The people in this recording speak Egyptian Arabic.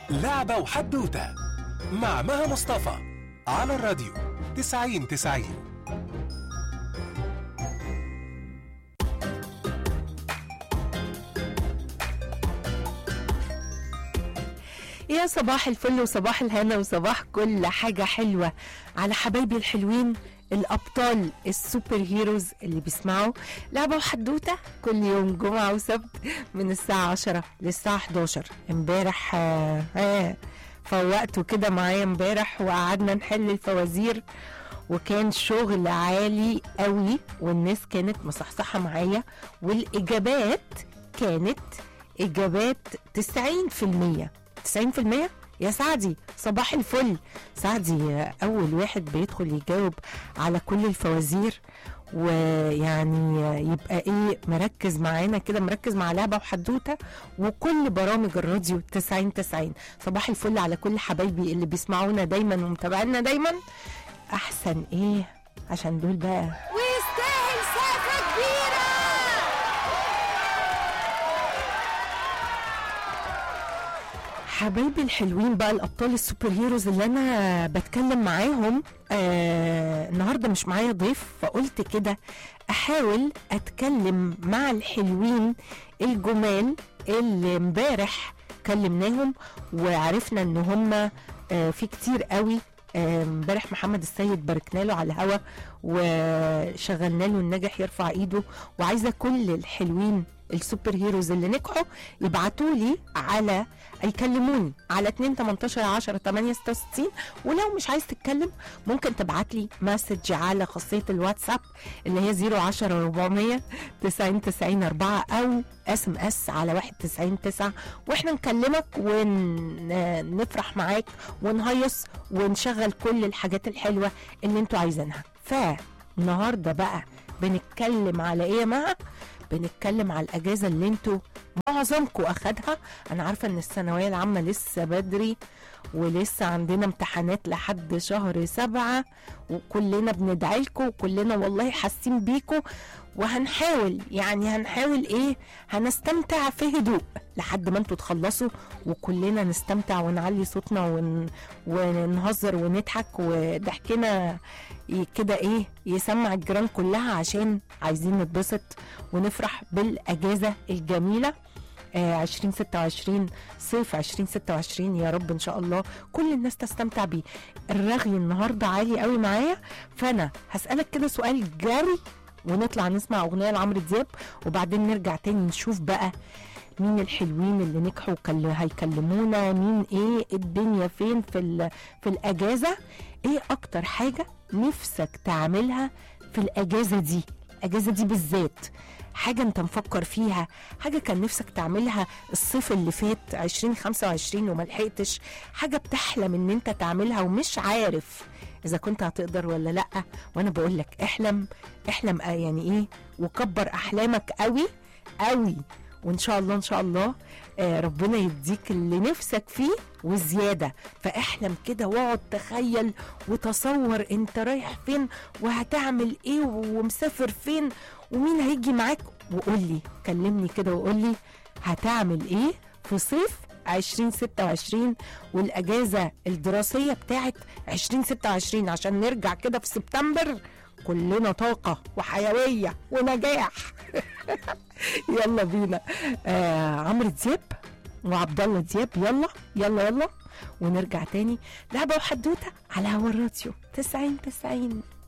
لعبة وحدوتة مع مها مصطفى على الراديو 90 90 يا صباح الفل وصباح الهنا وصباح كل حاجة حلوة على حبايبي الحلوين الأبطال السوبر هيروز اللي بيسمعوا لعبة وحدوتة كل يوم جمعة وسبت من الساعة 10 للساعة 11 امبارح آه آه فوقتوا كده معايا امبارح وقعدنا نحل الفوازير وكان شغل عالي قوي والناس كانت مصحصحة معايا والإجابات كانت إجابات 90% 90% يا سعدي صباح الفل سعدي أول واحد بيدخل يجاوب على كل الفوازير ويعني يبقى ايه مركز معانا كده مركز مع لعبه وحدوته وكل برامج الراديو 90 90 صباح الفل على كل حبايبي اللي بيسمعونا دايما ومتابعينا دايما احسن ايه عشان دول بقى ويستاهل سقفة كبيرة حبايبي الحلوين بقى الابطال السوبر هيروز اللي انا بتكلم معاهم آه النهارده مش معايا ضيف فقلت كده احاول اتكلم مع الحلوين الجمال اللي امبارح كلمناهم وعرفنا ان هم آه في كتير قوي آه، امبارح محمد السيد باركنا له على الهوا وشغلنا له النجح يرفع ايده وعايزه كل الحلوين السوبر هيروز اللي نجحوا يبعتوا لي على يكلموني على 2 18 10 8 66 ولو مش عايز تتكلم ممكن تبعت لي مسج على خاصيه الواتساب اللي هي 010 400 90 90 4 او اس ام اس على 91 9 واحنا نكلمك ونفرح معاك ونهيص ونشغل كل الحاجات الحلوه اللي انتوا عايزينها فالنهارده بقى بنتكلم على ايه يا مها بنتكلم على الاجازه اللي انتوا معظمكم اخدها انا عارفه ان الثانويه العامه لسه بدري ولسه عندنا امتحانات لحد شهر سبعة وكلنا بندعي لكم وكلنا والله حاسين بيكم وهنحاول يعني هنحاول ايه هنستمتع في هدوء لحد ما انتوا تخلصوا وكلنا نستمتع ونعلي صوتنا ون... ونهزر ونضحك وضحكنا ي- كده ايه يسمع الجيران كلها عشان عايزين نتبسط ونفرح بالاجازه الجميله آه 2026 صيف 2026 يا رب ان شاء الله كل الناس تستمتع بيه الرغي النهارده عالي قوي معايا فانا هسالك كده سؤال جري ونطلع نسمع اغنيه لعمرو دياب وبعدين نرجع تاني نشوف بقى مين الحلوين اللي نجحوا كل هيكلمونا مين ايه الدنيا فين في ال- في الاجازه ايه اكتر حاجه نفسك تعملها في الاجازه دي الاجازه دي بالذات حاجه انت مفكر فيها حاجه كان نفسك تعملها الصيف اللي فات 2025 وما لحقتش حاجه بتحلم ان انت تعملها ومش عارف اذا كنت هتقدر ولا لا وانا بقول لك احلم احلم آه يعني ايه وكبر احلامك قوي قوي وان شاء الله ان شاء الله آه ربنا يديك اللي نفسك فيه وزياده فاحلم كده واقعد تخيل وتصور انت رايح فين وهتعمل ايه ومسافر فين ومين هيجي معاك وقول لي كلمني كده وقول لي هتعمل ايه في صيف 2026 والاجازه الدراسيه بتاعت 2026 عشان نرجع كده في سبتمبر كلنا طاقه وحيويه ونجاح يلا بينا آه عمرو دياب وعبد الله دياب يلا يلا يلا ونرجع تاني لعبه وحدوته على هوا الراديو 90 90